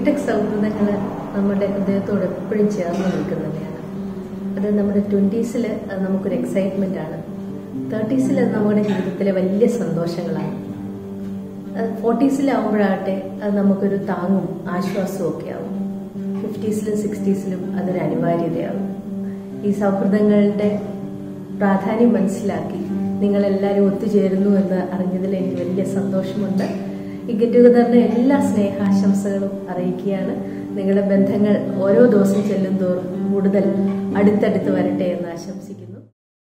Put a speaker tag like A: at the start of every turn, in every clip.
A: BTech സൗഹൃദങ്ങൾ നമ്മുടെ ഹൃദയത്തോട് എപ്പോഴും ചേർന്ന് നിൽക്കുന്നവയാണ് അത് നമ്മുടെ ട്വൻറ്റീസിൽ അത് നമുക്കൊരു എക്സൈറ്റ്മെൻ്റ് ആണ് തേർട്ടീസിൽ അത് നമ്മുടെ ജീവിതത്തിലെ വലിയ സന്തോഷങ്ങളാണ് ഫോർട്ടീസിലാവുമ്പോഴാകട്ടെ അത് നമുക്കൊരു താങ്ങും ആശ്വാസവും ഒക്കെ ആവും ഫിഫ്റ്റീസിലും സിക്സ്റ്റീസിലും അതൊരു അനിവാര്യതയാവും ഈ സൗഹൃദങ്ങളുടെ പ്രാധാന്യം മനസ്സിലാക്കി നിങ്ങളെല്ലാവരും ഒത്തുചേരുന്നു എന്ന് അറിഞ്ഞതിൽ എനിക്ക് വലിയ സന്തോഷമുണ്ട് ഈ ഗെറ്റ് ടുഗദറിന് എല്ലാ സ്നേഹാശംസകളും അറിയിക്കുകയാണ് നിങ്ങളുടെ ബന്ധങ്ങൾ ഓരോ ദിവസം ചെല്ലും തോറും കൂടുതൽ അടുത്തടുത്ത് വരട്ടെ എന്ന് ആശംസിക്കുന്നു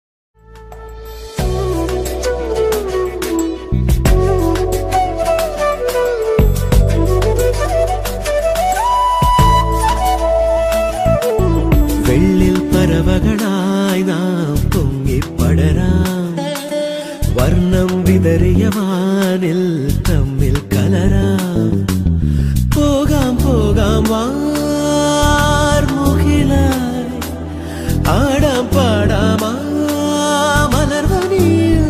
B: വെള്ളിൽ പറവകളായി നാം പൊങ്ങിപ്പടരാം വർണ്ണം വിതറിയ വാനിൽ തമ്മിൽ കലരാം പോകാം പോകാം വാർമുഖിലായി ആടാം പാടാം ആ മലർവനിയിൽ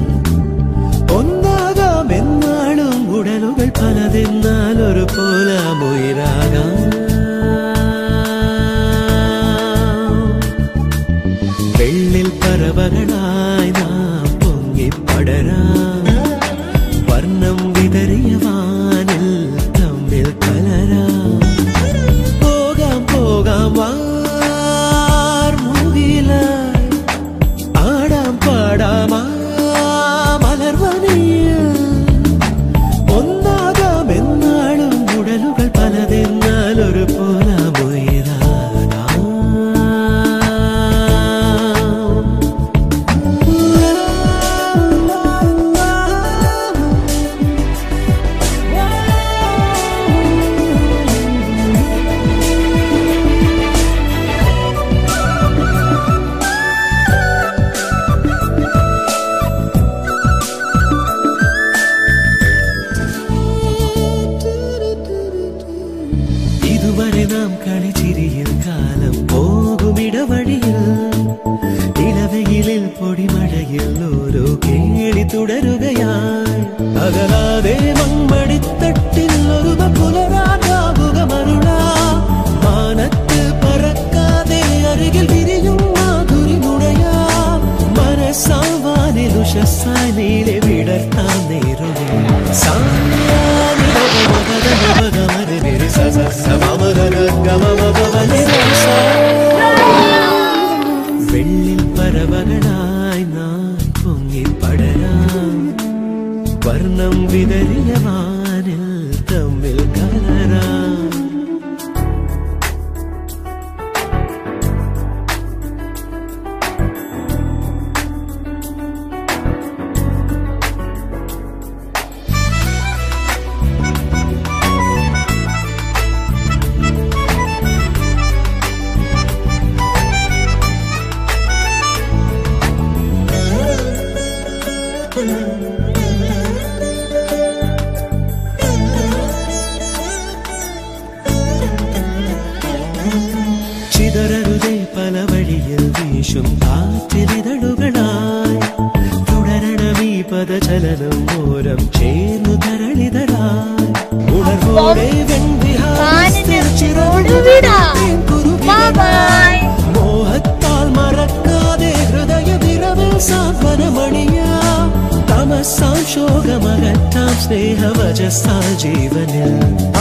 B: ഒന്നാകാം എന്നാളും ഉടലുകൾ പലതെന്നാൽ ഒരു പോലാമുയരാകാം വെള്ളിൽ പറവകളായി നാം പൊങ്ങിപ്പടരാം വർണ്ണം വിതറിയ വാനിൽ തമ്മിൽ കലരാം പോകാം പോകാം വാർമുകിലായി ആടാം പാടാം ആ മലർവനിയിൽ ഒന്നാകാം എന്നാളും ഉടലുകൾ പലതെന്നാൽ ഒരു പോലാമുയരാകാം ഇതുവരെ നാം കളിച്ചിരിയിൽ കാലം പോകുമിടവഴിയിൽ ഇടവയിലിൽ പൊടിമഴയിൽ ഓരോ കേളി തുടരുകയായി അകലാതെ മമ്മടിത്തട്ടിൽ ഒരു പുലരാകാവുക മരുള മാനത്ത് പറക്കാതെ അരികിൽ വിരിയും മാധുരി മുടയാ മനസ്സാവാനിൽ ഉഷസ്സായി നീലെ വിടർത്താൻ നേരുവേ വെള്ളിൽ പറവകളായി നാം പൊങ്ങിപ്പടരാം വർണ്ണം വിതറിയ വാനിൽ തമ്മിൽ കലരാം ചിതറരുതേ പല വഴിയിൽ വീശും കാറ്റിലിതളുകളായി തുടരണമീ പദചലനം ഓരം ചേർന്നു ധരളിതരായി ഉണർവോടെ
C: വാനിന് റോഡ് വിടാം. Bye bye.
B: മോഹത്താൽ മറക്കാതെ ഹൃദയ വിരവിൽ സാന്ത്വനമണിയാ തമസാം ശോകമകറ്റാം സ്നേഹവചസാ ജീവനിൽ